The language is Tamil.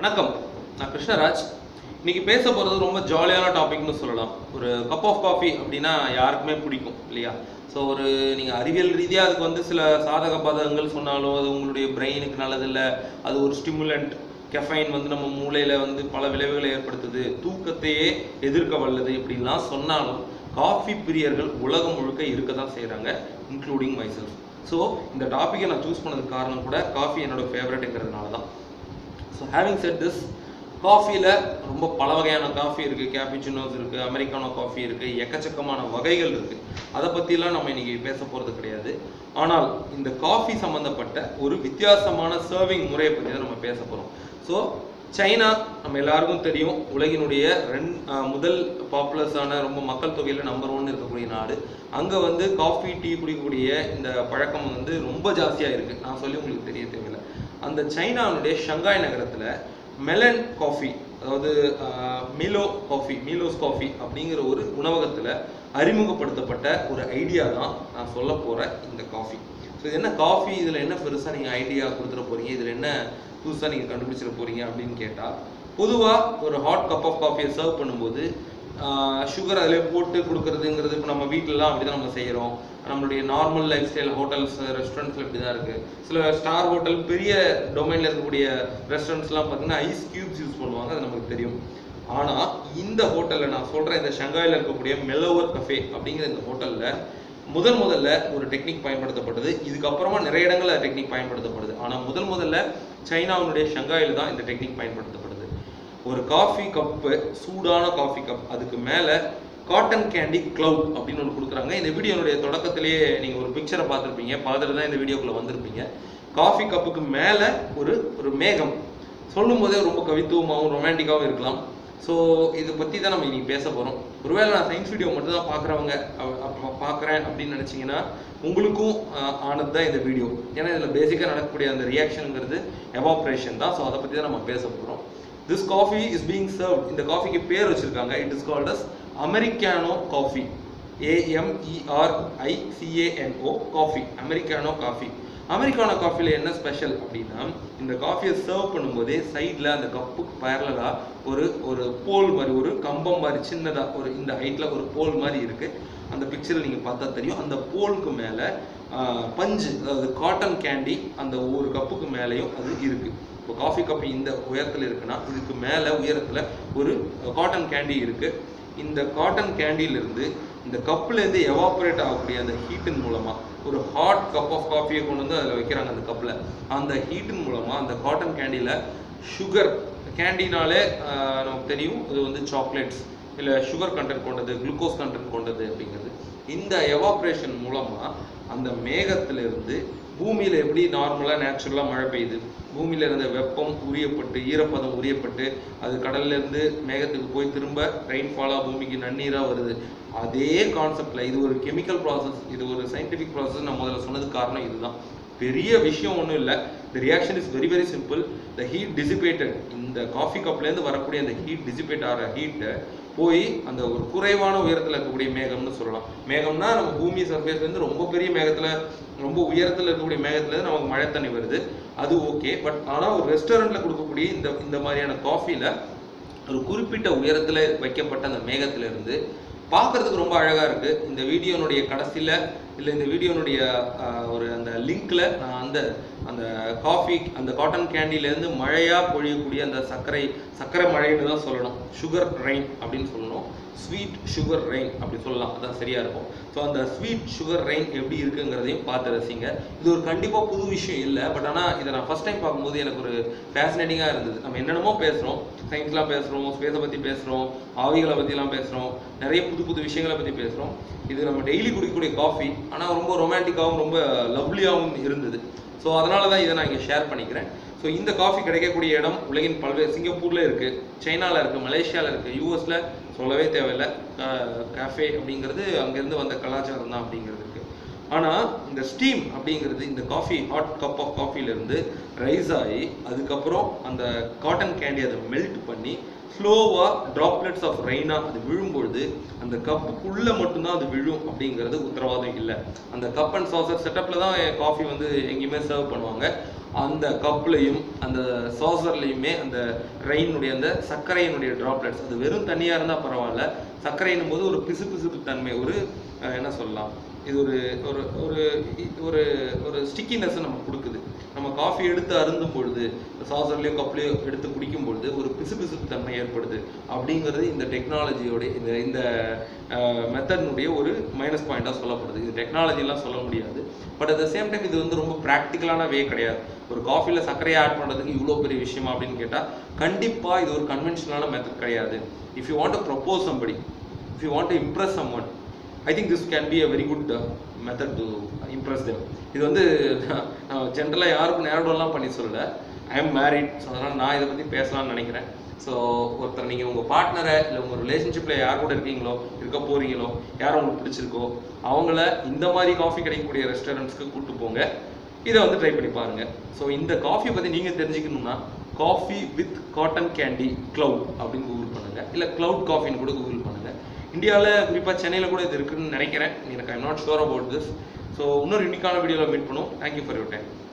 வணக்கம் நான் கிருஷ்ணராஜ் இன்னைக்கு பேச போகிறது ரொம்ப ஜாலியான டாபிக்னு சொல்லலாம் ஒரு கப் ஆஃப் காஃபி அப்படின்னா யாருக்குமே பிடிக்கும் இல்லையா ஸோ ஒரு நீங்கள் அறிவியல் ரீதியாக அதுக்கு வந்து சில சாதக பாதகங்கள் சொன்னாலும் அது உங்களுடைய பிரெயினுக்கு நல்லதில்லை அது ஒரு ஸ்டிமுலண்ட் கெஃபைன் வந்து நம்ம மூளையில் வந்து பல விளைவுகளை ஏற்படுத்துது தூக்கத்தையே எதிர்க்க வல்லது இப்படின்லாம் சொன்னாலும் காஃபி பிரியர்கள் உலகம் முழுக்க இருக்க தான் செய்கிறாங்க இன்க்ளூடிங் மைசெல்ஃப் ஸோ இந்த டாப்பிக்கை நான் சூஸ் பண்ணதுக்கு காரணம் கூட காஃபி என்னோட ஃபேவரட்டுங்கிறதுனால தான் ஸோ ஹேவிங் செட் திஸ் காஃபியில் ரொம்ப பல வகையான காஃபி இருக்குது கேபிச்சினோஸ் இருக்குது அமெரிக்கானோ காஃபி இருக்குது எக்கச்சக்கமான வகைகள் இருக்குது அதை பற்றிலாம் நம்ம இன்னைக்கு பேச போகிறது கிடையாது ஆனால் இந்த காஃபி சம்மந்தப்பட்ட ஒரு வித்தியாசமான சர்விங் முறையை பற்றி தான் நம்ம பேச போகிறோம் ஸோ சைனா நம்ம எல்லாருக்கும் தெரியும் உலகினுடைய ரெண் அஹ் முதல் பாப்புலர்ஸான ரொம்ப மக்கள் தொகையில் நம்பர் ஒன் இருக்கக்கூடிய நாடு அங்கே வந்து காஃபி டீ குடிக்கக்கூடிய இந்த பழக்கம் வந்து ரொம்ப ஜாஸ்தியாக இருக்குது நான் சொல்லி உங்களுக்கு தெரிய தேவையில்லை அந்த சைனாவுடைய ஷங்காய் நகரத்தில் மெலன் காஃபி அதாவது மிலோ காஃபி மீலோஸ் காஃபி அப்படிங்கிற ஒரு உணவகத்தில் அறிமுகப்படுத்தப்பட்ட ஒரு ஐடியா தான் நான் சொல்ல போகிற இந்த காஃபி ஸோ இது என்ன காஃபி இதில் என்ன பெருசாக நீங்கள் ஐடியா கொடுத்துட போகிறீங்க இதில் என்ன புதுசாக நீங்கள் கண்டுபிடிச்சிட போகிறீங்க அப்படின்னு கேட்டால் பொதுவாக ஒரு ஹாட் கப் ஆஃப் காஃபியை சர்வ் பண்ணும்போது சுகர் அதிலே போட்டு கொடுக்குறதுங்கிறது இப்போ நம்ம வீட்டிலலாம் அப்படி தான் நம்ம செய்கிறோம் நம்மளுடைய நார்மல் லைஃப் ஸ்டைல் ஹோட்டல்ஸ் ரெஸ்டாரண்ட்ஸில் இப்படி தான் இருக்குது சில ஸ்டார் ஹோட்டல் பெரிய டொமைனில் இருக்கக்கூடிய ரெஸ்டாரண்ட்ஸ்லாம் பார்த்தீங்கன்னா ஐஸ் கியூப்ஸ் யூஸ் பண்ணுவாங்க அது நமக்கு தெரியும் ஆனால் இந்த ஹோட்டலில் நான் சொல்கிறேன் இந்த ஷங்காயில் இருக்கக்கூடிய மெலோவர் கஃபே அப்படிங்கிற இந்த ஹோட்டலில் முதல் முதல்ல ஒரு டெக்னிக் பயன்படுத்தப்பட்டது இதுக்கப்புறமா நிறைய இடங்கள்ல டெக்னிக் பயன்படுத்தப்படுது ஆனால் முதல் முதல்ல சைனாவினுடைய ஷங்காயில் தான் இந்த டெக்னிக் பயன்படுத்தப்படுது ஒரு காஃபி கப்பு சூடான காஃபி கப் அதுக்கு மேலே காட்டன் கேண்டி க்ளவுட் அப்படின்னு ஒன்று கொடுக்குறாங்க இந்த வீடியோனுடைய தொடக்கத்திலேயே நீங்கள் ஒரு பிக்சரை பார்த்துருப்பீங்க பார்த்துட்டு தான் இந்த வீடியோக்குள்ளே வந்திருப்பீங்க காஃபி கப்புக்கு மேலே ஒரு ஒரு மேகம் சொல்லும் போதே ரொம்ப கவித்துவமாகவும் ரொமான்டிக்காகவும் இருக்கலாம் ஸோ இதை பற்றி தான் நம்ம இன்னைக்கு பேச போகிறோம் ஒருவேளை நான் சயின்ஸ் வீடியோ மட்டும் தான் பார்க்குறவங்க பார்க்குறேன் அப்படின்னு நினச்சிங்கன்னா உங்களுக்கும் ஆஹ், ஆனது தான் இந்த வீடியோ ஏன்னா இதில் பேசிக்காக நடக்கக்கூடிய அந்த ரியாக்ஷனுங்கிறது எவாப்ரேஷன் தான் ஸோ அதை பற்றி தான் நம்ம பேச போகிறோம் this coffee is being serve இந்த காஃபிக்கு பேர் வச்சுருக்காங்க it is called as Americano coffee ஏஎம்இஆர்ஐசிஏஎன்ஓ coffee Americano coffee Americano காஃபியில் என்ன ஸ்பெஷல் அப்படின்னா இந்த காஃபியை சர்வ் பண்ணும்போதே சைடில் அந்த கப்புக்கு பேரலாக ஒரு ஒரு போல் மாதிரி ஒரு கம்பம் மாதிரி சின்னதாக ஒரு இந்த ஹைட்டில் ஒரு போல் மாதிரி இருக்குது அந்த பிக்சரில் நீங்கள் பார்த்தா தெரியும் அந்த போலுக்கு மேலே பஞ்சு அதாவது காட்டன் கேண்டி அந்த ஒரு கப்புக்கு மேலேயும் அது இருக்குது இப்போ காஃபி கப் இந்த உயரத்தில் இருக்குன்னா இதுக்கு மேலே உயரத்தில் ஒரு காட்டன் கேண்டி இருக்குது இந்த காட்டன் கேண்டிலிருந்து இந்த கப்லேருந்து எவாபரேட் ஆகக்கூடிய அந்த ஹீட்டின் மூலமாக ஒரு ஹாட் கப் ஆஃப் காஃபியை கொண்டு வந்து அதில் வைக்கிறாங்க அந்த கப்பில் அந்த ஹீட்டின் மூலமாக அந்த காட்டன் கேண்டியில் சுகர் கேண்டினாலே நமக்கு தெரியும் இது வந்து சாக்லேட்ஸ் இல்லை சுகர் கண்டென்ட் கொண்டது குளுக்கோஸ் கண்டென்ட் கொண்டது அப்படிங்கிறது இந்த எவாப்ரேஷன் மூலமாக அந்த மேகத்திலிருந்து பூமியில் எப்படி நார்மலாக நேச்சுரலாக மழை பெய்யுது பூமியில் இருந்த வெப்பம் உரியப்பட்டு ஈரப்பதம் உரியப்பட்டு அது கடல்ல இருந்து மேகத்துக்கு போய் திரும்ப ரெயின்ஃபாலாக பூமிக்கு நன்னீராக வருது அதே கான்செப்டில் இது ஒரு கெமிக்கல் ப்ராசஸ் இது ஒரு சயின்டிஃபிக் ப்ராசஸ் நான் முதல்ல சொன்னதுக்கு காரணம் இதுதான் பெரிய விஷயம் ஒன்றும் இல்லை the reaction is very very simple the heat dissipated இந்த காஃபி கப்லேருந்து வரக்கூடிய அந்த ஹீட் டிசிபேட் ஆகிற ஹீட்டை போய் அந்த ஒரு குறைவான உயரத்தில் இருக்கக்கூடிய மேகம்னு சொல்லலாம் மேகம்னா நம்ம பூமி சர்ஃபேஸ்லேருந்து ரொம்ப பெரிய மேகத்தில் ரொம்ப உயரத்தில் இருக்கக்கூடிய மேகத்துலேருந்து நமக்கு மழை தண்ணி வருது அது ஓகே பட் ஆனால் ஒரு ரெஸ்டாரண்ட்டில் கொடுக்கக்கூடிய இந்த இந்த மாதிரியான காஃபியில் ஒரு குறிப்பிட்ட உயரத்தில் வைக்கப்பட்ட அந்த மேகத்திலிருந்து பார்க்கறதுக்கு ரொம்ப அழகாக இருக்குது இந்த வீடியோனுடைய கடைசியில் இல்லை இந்த வீடியோனுடைய ஆஹ், ஒரு அந்த லிங்க்ல நான் அந்த அந்த காஃபி அந்த காட்டன் கேண்டிலேருந்து மழையாக பொழியக்கூடிய அந்த சர்க்கரை சர்க்கரை மழைன்னு தான் சொல்லணும் சுகர் ரெயின் அப்படின்னு சொல்லணும் ஸ்வீட் சுகர் ரெயின் அப்படி சொல்லலாம் அதான் சரியா இருக்கும் ஸோ அந்த ஸ்வீட் சுகர் ரெயின் எப்படி இருக்குங்கிறதையும் பார்த்து ரசிங்க இது ஒரு கண்டிப்பாக புது விஷயம் இல்லை பட் ஆனால் இதை நான் ஃபர்ஸ்ட் டைம் பார்க்கும்போது எனக்கு ஒரு ஃபேசினேட்டிங்காக இருந்தது நம்ம என்னென்னமோ பேசுகிறோம் சயின்ஸ்லாம் பேசுகிறோம் ஸ்பேஸை பற்றி பேசுகிறோம் ஆவிகளை பற்றிலாம் பேசுகிறோம் நிறைய புது புது விஷயங்களை பற்றி பேசுகிறோம் இது நம்ம டெய்லி குடிக்கக்கூடிய காஃபி ஆனால் ரொம்ப ரொமான்டிக்காகவும் ரொம்ப லவ்லியாகவும் இருந்தது ஸோ அதனால தான் இதை நான் இங்கே ஷேர் பண்ணிக்கிறேன் ஸோ இந்த காஃபி கிடைக்கக்கூடிய இடம் உலகின் பல்வேறு சிங்கப்பூரில் இருக்குது சைனாவில் இருக்குது மலேசியாவில் இருக்குது யூஎஸில் சொல்லவே தேவையில்லை கேஃபே அப்படிங்கிறது அங்கேருந்து வந்த கலாச்சாரம் தான் அப்படிங்கிறது இருக்குது ஆனால் இந்த ஸ்டீம் அப்படிங்கிறது இந்த காஃபி ஹாட் கப் ஆஃப் காஃபிலேருந்து ரைஸ் ஆகி அதுக்கப்புறம் அந்த காட்டன் கேண்டி அதை மெல்ட் பண்ணி ஸ்லோவாக ட்ராப்லெட்ஸ் ஆஃப் ரெயினாக அது விழும்பொழுது அந்த கப்புக்குள்ளே மட்டும்தான் அது விழும் அப்படிங்கிறது உத்தரவாதம் இல்லை அந்த கப் அண்ட் சாசர் செட்டப்பில் தான் காஃபி வந்து எங்கேயுமே சர்வ் பண்ணுவாங்க அந்த கப்லையும் அந்த சாசர்லையுமே அந்த ரெயினுடைய அந்த சர்க்கரையினுடைய டிராப்லெட்ஸ் அது வெறும் தண்ணியாக இருந்தால் பரவாயில்ல சர்க்கரைன்னும் போது ஒரு பிசு பிசுப்பு தன்மை ஒரு அஹ், என்ன சொல்லலாம் இது ஒரு ஒரு ஒரு இ- ஒரு ஒரு ஸ்டிக்கினஸ் நமக்கு கொடுக்குது நம்ம காஃபி எடுத்து அருந்தும் பொழுது சாசர்லையோ கப்லையோ எடுத்து குடிக்கும் பொழுது ஒரு பிசுபிசுப்பு தன்மை ஏற்படுது அப்படிங்கிறது இந்த டெக்னாலஜியோட இந்த இந்த மெத்தட்னுடைய ஒரு மைனஸ் பாயிண்டாக சொல்லப்படுது இது டெக்னாலஜிலாம் சொல்ல முடியாது but at the same time இது வந்து ரொம்ப ப்ராக்டிக்கலான வே கிடையாது ஒரு காஃபியில் சர்க்கரையை ஆட் பண்ணுறதுக்கு இவ்வளோ பெரிய விஷயமா அப்படின்னு கேட்டால் கண்டிப்பாக இது ஒரு கன்வென்ஷனலான மெத்தட் கிடையாது if you want to propose somebody if you want to impress someone I think this can be a very good method to impress them இது வந்து ஜென்ரலாக யாருக்கும் நேரடெல்லாம் பண்ணி சொல்லலை ஐ எம் மேரிட் ஸோ அதனால் நான் இதை பற்றி பேசலாம்னு நினைக்கிறேன் ஸோ ஒருத்தர் நீங்கள் உங்கள் பார்ட்னரை இல்லை உங்கள் ரிலேஷன்ஷிப்பில் யார் கூட இருக்கீங்களோ இருக்க போறீங்களோ யார் உங்களுக்கு பிடிச்சிருக்கோ அவங்கள இந்த மாதிரி காஃபி கிடைக்கக்கூடிய ரெஸ்டாரண்ட்ஸ்க்கு கூப்பிட்டு போங்க இதை வந்து ட்ரை பண்ணி பாருங்க ஸோ இந்த காஃபி பற்றி நீங்கள் தெரிஞ்சுக்கணும்னா coffee with cotton candy cloud அப்படின்னு கூகுள் பண்ணுங்க இல்லை க்ளவுட் காஃபின்னு கூட கூகுள் பண்ணுங்க இந்தியாவில் குறிப்பாக சென்னையில் கூட இது இருக்குன்னு நினைக்கிறேன் எனக்கு I'm not sure about this so இன்னொரு இன்னைக்கான வீடியோவில் மீட் பண்ணுவோம் தேங்க்யூ ஃபார் யூர் டைம்